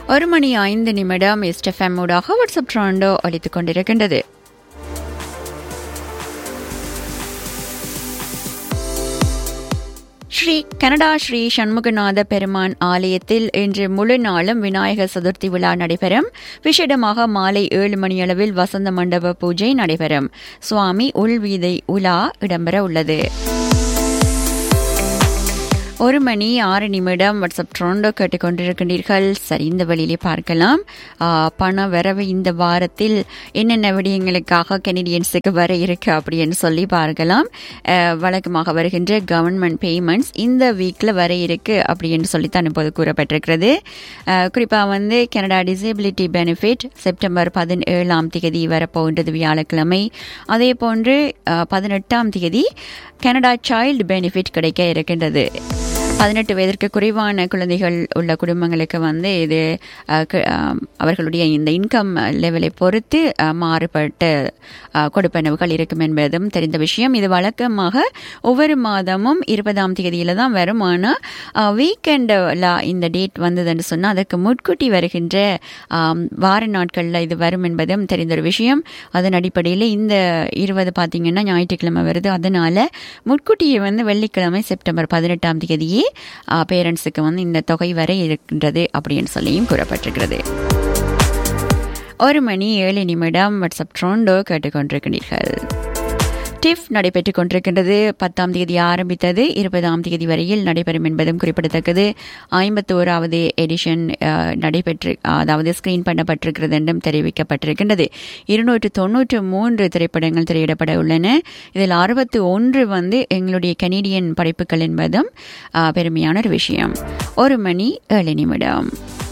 ஒரு மணி ஐந்து நிமிடம் எஸ்டெஃப்எம் ஊடாக வாட்ஸ்அப் ட்ராண்டோ அளித்துக் கொண்டிருக்கின்றது ஸ்ரீ கனடா ஸ்ரீ சண்முகநாத பெருமான் ஆலயத்தில் இன்று முழு நாளும் விநாயகர் சதுர்த்தி விழா நடைபெறும் விசேடமாக மாலை ஏழு மணியளவில் வசந்த மண்டப பூஜை நடைபெறும் சுவாமி உள்வீதை உலா இடம்பெற உள்ளது ஒரு மணி ஆறு நிமிடம் வாட்ஸ்அப் ட்ரோண்டோ கேட்டுக்கொண்டிருக்கின்றீர்கள் சரி இந்த வழியிலே பார்க்கலாம் பண வரவு இந்த வாரத்தில் என்னென்ன விடயங்களுக்காக கெனடியன்ஸுக்கு வர இருக்கு அப்படின்னு சொல்லி பார்க்கலாம் வழக்கமாக வருகின்ற கவர்மெண்ட் பேமெண்ட்ஸ் இந்த வீக்கில் வர இருக்கு அப்படின்னு சொல்லித்தான் இப்போது கூறப்பட்டிருக்கிறது குறிப்பாக வந்து கனடா டிசேபிலிட்டி பெனிஃபிட் செப்டம்பர் பதினேழாம் தேதி வரப்போகின்றது வியாழக்கிழமை அதே போன்று பதினெட்டாம் தேதி கனடா சைல்டு பெனிஃபிட் கிடைக்க இருக்கின்றது பதினெட்டு வயதிற்கு குறைவான குழந்தைகள் உள்ள குடும்பங்களுக்கு வந்து இது அவர்களுடைய இந்த இன்கம் லெவலை பொறுத்து மாறுபட்ட கொடுப்பனவுகள் இருக்கும் என்பதும் தெரிந்த விஷயம் இது வழக்கமாக ஒவ்வொரு மாதமும் இருபதாம் தேதியில தான் வரும் ஆனால் வீக்கெண்டில் இந்த டேட் வந்ததுன்னு சொன்னால் அதற்கு முன்கூட்டி வருகின்ற வார நாட்களில் இது வரும் என்பதும் தெரிந்த ஒரு விஷயம் அதன் அடிப்படையில் இந்த இருபது பார்த்தீங்கன்னா ஞாயிற்றுக்கிழமை வருது அதனால முன்கூட்டியே வந்து வெள்ளிக்கிழமை செப்டம்பர் பதினெட்டாம் தேதியே பேரண்ட்ஸுக்கு வந்து இந்த தொகை வரை இருக்கின்றது அப்படின்னு சொல்லியும் கூறப்பட்டிருக்கிறது ஒரு மணி ஏழு நிமிடம் வாட்ஸ்அப் ட்ரோண்டோ கேட்டுக்கொண்டிருக்கிறீர்கள் டிஃப் நடைபெற்றுக் கொண்டிருக்கின்றது பத்தாம் தேதி ஆரம்பித்தது இருபதாம் தேதி வரையில் நடைபெறும் என்பதும் குறிப்பிடத்தக்கது ஐம்பத்தி ஓராவது எடிஷன் நடைபெற்று அதாவது ஸ்கிரீன் பண்ணப்பட்டிருக்கிறது என்றும் தெரிவிக்கப்பட்டிருக்கின்றது இருநூற்று தொன்னூற்று மூன்று திரைப்படங்கள் திரையிடப்பட உள்ளன இதில் அறுபத்தி ஒன்று வந்து எங்களுடைய கனேடியன் படைப்புகள் என்பதும் பெருமையான ஒரு விஷயம் ஒரு மணி ஏழு நிமிடம்